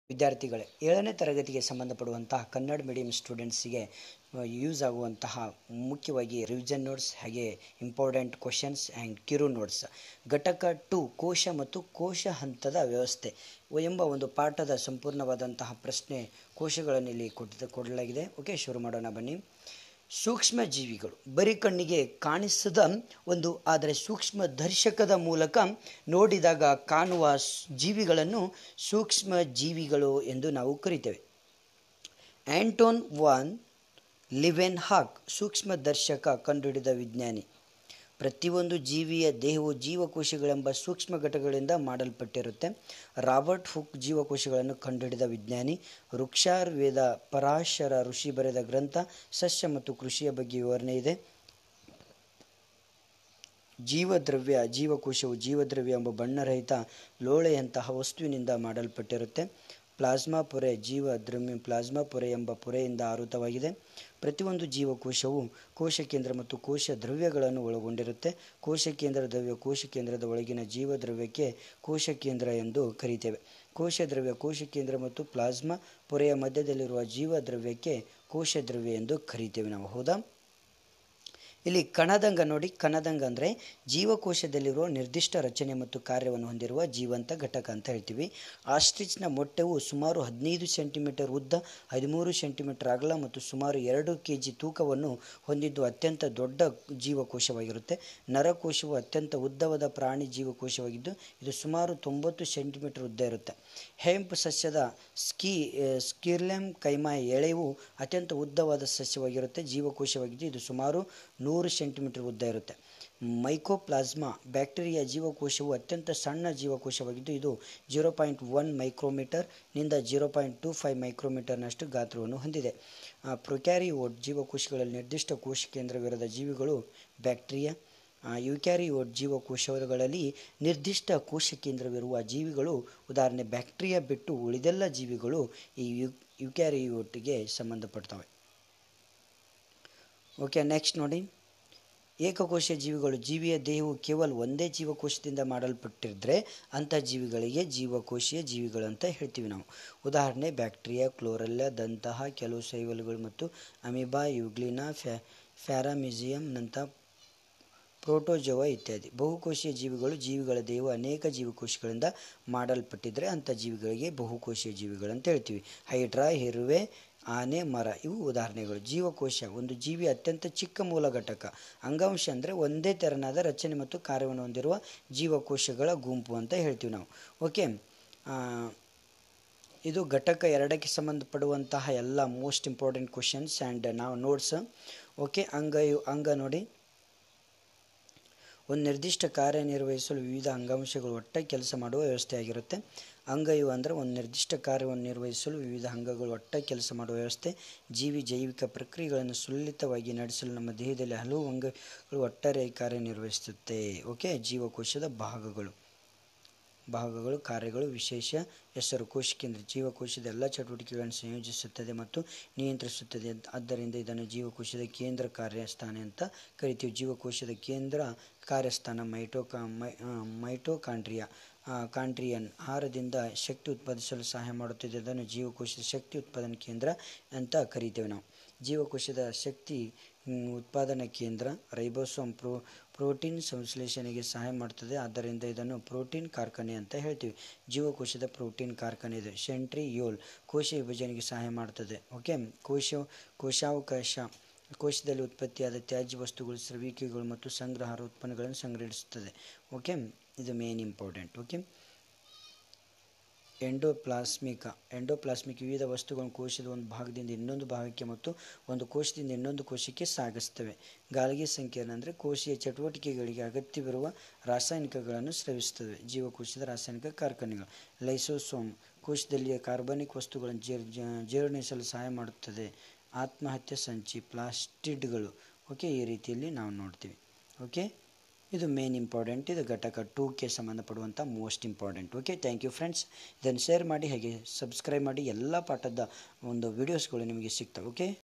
ವಿದ್ಯಾರ್ಥಿಗಳೇ ಏಳನೇ ತರಗತಿಗೆ ಸಂಬಂಧಪಡುವಂತಹ ಕನ್ನಡ ಮೀಡಿಯಂ ಸ್ಟೂಡೆಂಟ್ಸಿಗೆ ಯೂಸ್ ಆಗುವಂತಹ ಮುಖ್ಯವಾಗಿ ರಿವಿಷನ್ ನೋಟ್ಸ್ ಹಾಗೆ ಇಂಪಾರ್ಟೆಂಟ್ ಕ್ವಶನ್ಸ್ ಆ್ಯಂಡ್ ಕಿರು ನೋಟ್ಸ್ ಘಟಕ ಟು ಕೋಶ ಮತ್ತು ಕೋಶ ಹಂತದ ವ್ಯವಸ್ಥೆ ಎಂಬ ಒಂದು ಪಾಠದ ಸಂಪೂರ್ಣವಾದಂತಹ ಪ್ರಶ್ನೆ ಕೋಶಗಳನ್ನು ಇಲ್ಲಿ ಕೊಟ್ಟು ಕೊಡಲಾಗಿದೆ ಓಕೆ ಶುರು ಮಾಡೋಣ ಬನ್ನಿ ಸೂಕ್ಷ್ಮ ಜೀವಿಗಳು ಬರೀ ಕಣ್ಣಿಗೆ ಕಾಣಿಸದ ಒಂದು ಆದರೆ ಸೂಕ್ಷ್ಮ ದರ್ಶಕದ ಮೂಲಕ ನೋಡಿದಾಗ ಕಾಣುವ ಸ್- ಜೀವಿಗಳನ್ನು ಸೂಕ್ಷ್ಮ ಜೀವಿಗಳು ಎಂದು ನಾವು ಕರಿತೇವೆ ಆಂಟೋನ್ ವಾನ್ ಲಿವೆನ್ ಹಾಕ್ ಸೂಕ್ಷ್ಮ ದರ್ಶಕ ಕಂಡುಹಿಡಿದ ವಿಜ್ಞಾನಿ ಪ್ರತಿಯೊಂದು ಜೀವಿಯ ದೇಹವು ಜೀವಕೋಶಗಳೆಂಬ ಸೂಕ್ಷ್ಮ ಘಟಕಗಳಿಂದ ಮಾಡಲ್ಪಟ್ಟಿರುತ್ತೆ ರಾಬರ್ಟ್ ಹುಕ್ ಜೀವಕೋಶಗಳನ್ನು ಕಂಡುಹಿಡಿದ ವಿಜ್ಞಾನಿ ವೃಕ್ಷಾರ್ವೇದ ಪರಾಶರ ಋಷಿ ಬರೆದ ಗ್ರಂಥ ಸಸ್ಯ ಮತ್ತು ಕೃಷಿಯ ಬಗ್ಗೆ ವಿವರಣೆ ಇದೆ ಜೀವದ್ರವ್ಯ ಜೀವಕೋಶವು ಜೀವದ್ರವ್ಯ ಎಂಬ ಬಣ್ಣರಹಿತ ಲೋಳೆಯಂತಹ ವಸ್ತುವಿನಿಂದ ಮಾಡಲ್ಪಟ್ಟಿರುತ್ತೆ ಪ್ಲಾಸ್ಮಾ ಪೊರೆ ಜೀವದ್ರವ್ಯ ಪ್ಲಾಸ್ಮಾ ಪೊರೆ ಎಂಬ ಪೊರೆಯಿಂದ ಆವೃತವಾಗಿದೆ ಪ್ರತಿಯೊಂದು ಜೀವಕೋಶವು ಕೋಶ ಕೇಂದ್ರ ಮತ್ತು ಕೋಶ ದ್ರವ್ಯಗಳನ್ನು ಒಳಗೊಂಡಿರುತ್ತೆ ಕೋಶ ಕೇಂದ್ರ ದ್ರವ್ಯ ಕೋಶ ಕೇಂದ್ರದ ಒಳಗಿನ ಜೀವದ್ರವ್ಯಕ್ಕೆ ಕೋಶ ಕೇಂದ್ರ ಎಂದು ಕರೀತೇವೆ ಕೋಶ ದ್ರವ್ಯ ಕೋಶ ಕೇಂದ್ರ ಮತ್ತು ಪ್ಲಾಸ್ಮಾ ಪೊರೆಯ ಮಧ್ಯದಲ್ಲಿರುವ ಜೀವದ್ರವ್ಯಕ್ಕೆ ಕೋಶ ದ್ರವ್ಯ ಎಂದು ಕರೀತೇವೆ ನಾವು ಹೌದಾ ಇಲ್ಲಿ ಕಣದಂಗ ನೋಡಿ ಕಣದಂಗ ಅಂದರೆ ಜೀವಕೋಶದಲ್ಲಿರುವ ನಿರ್ದಿಷ್ಟ ರಚನೆ ಮತ್ತು ಕಾರ್ಯವನ್ನು ಹೊಂದಿರುವ ಜೀವಂತ ಘಟಕ ಅಂತ ಹೇಳ್ತೀವಿ ಆಸ್ಟ್ರಿಚ್ನ ಮೊಟ್ಟೆವು ಸುಮಾರು ಹದಿನೈದು ಸೆಂಟಿಮೀಟರ್ ಉದ್ದ ಹದಿಮೂರು ಸೆಂಟಿಮೀಟರ್ ಅಗಲ ಮತ್ತು ಸುಮಾರು ಎರಡು ಕೆ ಜಿ ತೂಕವನ್ನು ಹೊಂದಿದ್ದು ಅತ್ಯಂತ ದೊಡ್ಡ ಜೀವಕೋಶವಾಗಿರುತ್ತೆ ನರಕೋಶವು ಅತ್ಯಂತ ಉದ್ದವಾದ ಪ್ರಾಣಿ ಜೀವಕೋಶವಾಗಿದ್ದು ಇದು ಸುಮಾರು ತೊಂಬತ್ತು ಸೆಂಟಿಮೀಟರ್ ಉದ್ದ ಇರುತ್ತೆ ಹೆಂಪ್ ಸಸ್ಯದ ಸ್ಕೀ ಸ್ಕಿರ್ಲೆಮ್ ಕೈಮಾಯ ಎಳೆವು ಅತ್ಯಂತ ಉದ್ದವಾದ ಸಸ್ಯವಾಗಿರುತ್ತೆ ಜೀವಕೋಶವಾಗಿದ್ದು ಇದು ಸುಮಾರು ನೂರು ಸೆಂಟಿಮೀಟರ್ ಉದ್ದ ಇರುತ್ತೆ ಮೈಕೋಪ್ಲಾಸ್ಮಾ ಬ್ಯಾಕ್ಟೀರಿಯಾ ಜೀವಕೋಶವು ಅತ್ಯಂತ ಸಣ್ಣ ಜೀವಕೋಶವಾಗಿದ್ದು ಇದು ಜೀರೋ ಪಾಯಿಂಟ್ ಒನ್ ಮೈಕ್ರೋಮೀಟರ್ ನಿಂದ ಜೀರೋ ಪಾಯಿಂಟ್ ಟೂ ಫೈವ್ ಮೈಕ್ರೋಮೀಟರ್ನಷ್ಟು ಗಾತ್ರವನ್ನು ಹೊಂದಿದೆ ಪ್ರೊಕ್ಯಾರಿಯೋಟ್ ಜೀವಕೋಶಗಳಲ್ಲಿ ನಿರ್ದಿಷ್ಟ ಕೋಶ ಕೇಂದ್ರವಿರದ ಜೀವಿಗಳು ಬ್ಯಾಕ್ಟೀರಿಯಾ ಯುಕ್ಯಾರಿಯೋಟ್ ಜೀವಕೋಶಗಳಲ್ಲಿ ನಿರ್ದಿಷ್ಟ ಕೋಶ ಕೇಂದ್ರವಿರುವ ಜೀವಿಗಳು ಉದಾಹರಣೆ ಬ್ಯಾಕ್ಟೀರಿಯಾ ಬಿಟ್ಟು ಉಳಿದೆಲ್ಲ ಜೀವಿಗಳು ಈ ಯು ಯುಕ್ಯಾರಿಯೋಟ್ಗೆ ಸಂಬಂಧಪಡ್ತವೆ ಓಕೆ ನೆಕ್ಸ್ಟ್ ನೋಡಿ ಏಕಕೋಶ ಜೀವಿಗಳು ಜೀವಿಯ ದೇಹವು ಕೇವಲ ಒಂದೇ ಜೀವಕೋಶದಿಂದ ಮಾಡಲ್ಪಟ್ಟಿದ್ರೆ ಅಂಥ ಜೀವಿಗಳಿಗೆ ಜೀವಕೋಶೀಯ ಜೀವಿಗಳು ಅಂತ ಹೇಳ್ತೀವಿ ನಾವು ಉದಾಹರಣೆ ಬ್ಯಾಕ್ಟೀರಿಯಾ ಕ್ಲೋರೆಲ್ಲ ದಂತಹ ಕೆಲವು ಶೈವಲ್ಗಳು ಮತ್ತು ಅಮಿಬಾ ಯುಗ್ಲಿನಾ ಫ್ಯಾ ಫ್ಯಾರಾಮಿಸಿಯಂನಂಥ ಪ್ರೋಟೋಜೋವಾ ಇತ್ಯಾದಿ ಬಹುಕೋಶೀಯ ಜೀವಿಗಳು ಜೀವಿಗಳ ದೇಹವು ಅನೇಕ ಜೀವಕೋಶಗಳಿಂದ ಮಾಡಲ್ಪಟ್ಟಿದ್ರೆ ಅಂಥ ಜೀವಿಗಳಿಗೆ ಬಹುಕೋಶೀಯ ಜೀವಿಗಳು ಅಂತ ಹೇಳ್ತೀವಿ ಹೈಡ್ರಾ ಹೆರುವೆ ಆನೆ ಮರ ಇವು ಉದಾಹರಣೆಗಳು ಜೀವಕೋಶ ಒಂದು ಜೀವಿ ಅತ್ಯಂತ ಚಿಕ್ಕ ಮೂಲ ಘಟಕ ಅಂಗಾಂಶ ಅಂದರೆ ಒಂದೇ ತೆರನಾದ ರಚನೆ ಮತ್ತು ಕಾರ್ಯವನ್ನು ಹೊಂದಿರುವ ಜೀವಕೋಶಗಳ ಗುಂಪು ಅಂತ ಹೇಳ್ತೀವಿ ನಾವು ಓಕೆ ಇದು ಘಟಕ ಎರಡಕ್ಕೆ ಸಂಬಂಧಪಡುವಂತಹ ಎಲ್ಲ ಮೋಸ್ಟ್ ಇಂಪಾರ್ಟೆಂಟ್ ಕ್ವಶನ್ಸ್ ಆ್ಯಂಡ್ ನಾವು ನೋಟ್ಸ್ ಓಕೆ ಅಂಗ ಇವು- ಅಂಗ ನೋಡಿ ಒಂದು ನಿರ್ದಿಷ್ಟ ಕಾರ್ಯನಿರ್ವಹಿಸಲು ವಿವಿಧ ಅಂಗಾಂಶಗಳು ಒಟ್ಟಾಗಿ ಕೆಲಸ ಮಾಡುವ ವ್ಯವಸ್ಥೆಯಾಗಿರುತ್ತೆ ಅಂಗಯು ಅಂದರೆ ಒಂದು ನಿರ್ದಿಷ್ಟ ಕಾರ್ಯವನ್ನು ನಿರ್ವಹಿಸಲು ವಿವಿಧ ಅಂಗಗಳು ಒಟ್ಟಾಗಿ ಕೆಲಸ ಮಾಡುವ ವ್ಯವಸ್ಥೆ ಜೀವಿ ಜೈವಿಕ ಪ್ರಕ್ರಿಯೆಗಳನ್ನು ಸುಲಲಿತವಾಗಿ ನಡೆಸಲು ನಮ್ಮ ದೇಹದಲ್ಲಿ ಹಲವು ಅಂಗಗಳು ಒಟ್ಟಾರೆಯಾಗಿ ಕಾರ್ಯನಿರ್ವಹಿಸುತ್ತೆ ಓಕೆ ಜೀವಕೋಶದ ಭಾಗಗಳು ಭಾಗಗಳು ಕಾರ್ಯಗಳು ವಿಶೇಷ ಹೆಸರು ಕೋಶ ಕೇಂದ್ರ ಜೀವಕೋಶದ ಎಲ್ಲ ಚಟುವಟಿಕೆಗಳನ್ನು ಸಂಯೋಜಿಸುತ್ತದೆ ಮತ್ತು ನಿಯಂತ್ರಿಸುತ್ತದೆ ಅಂತ- ಆದ್ದರಿಂದ ಇದನ್ನು ಜೀವಕೋಶದ ಕೇಂದ್ರ ಕಾರ್ಯಸ್ಥಾನ ಅಂತ ಕರಿತೀವಿ ಜೀವಕೋಶದ ಕೇಂದ್ರ ಕಾರ್ಯಸ್ಥಾನ ಮೈಟೋಕಾ ಮೈ ಆ, ಮೈಟೋಕಾಂಡ್ರಿಯಾ ಆ, ಕಾಂಟ್ರಿಯನ್ ಆಹಾರದಿಂದ ಶಕ್ತಿ ಉತ್ಪಾದಿಸಲು ಸಹಾಯ ಮಾಡುತ್ತದೆ ಅದನ್ನು ಜೀವಕೋಶದ ಶಕ್ತಿ ಉತ್ಪಾದನಾ ಕೇಂದ್ರ ಅಂತ ಕರಿತೇವೆ ನಾವು ಜೀವಕೋಶದ ಶಕ್ತಿ ಹ್ಮ್, ಉತ್ಪಾದನಾ ಕೇಂದ್ರ ರೈಬೋಸೋಮ್ ಪ್ರೋ ಪ್ರೋಟೀನ್ ಸಂಶ್ಲೇಷಣೆಗೆ ಸಹಾಯ ಮಾಡ್ತದೆ ಆದ್ದರಿಂದ ಇದನ್ನು ಪ್ರೋಟೀನ್ ಕಾರ್ಖಾನೆ ಅಂತ ಹೇಳ್ತೀವಿ ಜೀವಕೋಶದ ಪ್ರೋಟೀನ್ ಕಾರ್ಖಾನೆ ಇದೆ ಸೆಂಟ್ರಿಯೋಲ್ ಕೋಶ ವಿಭಜನೆಗೆ ಸಹಾಯ ಮಾಡ್ತದೆ ಓಕೆ ಕೋಶ ಕೋಶಾವಕಾಶ ಕೋಶದಲ್ಲಿ ಉತ್ಪತ್ತಿಯಾದ ತ್ಯಾಜ್ಯ ವಸ್ತುಗಳು ಸ್ರವಿಕೆಗಳು ಮತ್ತು ಸಂಗ್ರಹಾರ ಉತ್ಪನ್ನಗಳನ್ನು ಸಂಗ್ರಹಿಸುತ್ತದೆ ಓಕೆ ಇದು main important okay endoplasmic endoplasmic ವಿವಿಧ ವಸ್ತುಗಳನ್ನು ಕೋಶದ ಒಂದು ಭಾಗದಿಂದ ಇನ್ನೊಂದು ಭಾಗಕ್ಕೆ ಮತ್ತು ಒಂದು ಕೋಶದಿಂದ ಇನ್ನೊಂದು ಕೋಶಕ್ಕೆ ಸಾಗಿಸ್ತವೆ ಗಾಳಿಗೆ ಸಂಕೀರ್ಣ ಅಂದರೆ ಕೋಶೀಯ ಚಟುವಟಿಕೆಗಳಿಗೆ ಅಗತ್ಯವಿರುವ ರಾಸಾಯನಿಕಗಳನ್ನು ಸ್ರವಿಸುತ್ತವೆ ಜೀವಕೋಶದ ರಾಸಾಯನಿಕ ಕಾರ್ಖಾನೆಗಳು ಲೈಸೋಸೋಮ್ ಕೋಶದಲ್ಲಿಯ ಕಾರ್ಬನಿಕ್ ವಸ್ತುಗಳನ್ನು ಜೀರ್ ಜ- ಜೀರ್ಣಿಸಲು ಸಹಾಯ ಮಾಡುತ್ತದೆ ಆತ್ಮಹತ್ಯೆ ಸಂಚಿ ಪ್ಲಾಸ್ಟಿಡ್ಗಳು ಓಕೆ ಈ ರೀತಿಯಲ್ಲಿ ನಾವು ನೋಡ್ತೀವಿ ಓಕೆ ಇದು ಮೇನ್ ಇಂಪಾರ್ಟೆಂಟ್ ಇದು ಘಟಕ ಟೂಕ್ಕೆ ಸಂಬಂಧಪಡುವಂಥ most important okay thank you friends ಇದನ್ನು ಶೇರ್ ಮಾಡಿ ಹಾಗೆ ಸಬ್ಸ್ಕ್ರೈಬ್ ಮಾಡಿ ಎಲ್ಲ ಪಾಠದ ಒಂದು ವೀಡಿಯೋಸ್ಗಳು ನಿಮಗೆ ಸಿಗ್ತವೆ ಓಕೆ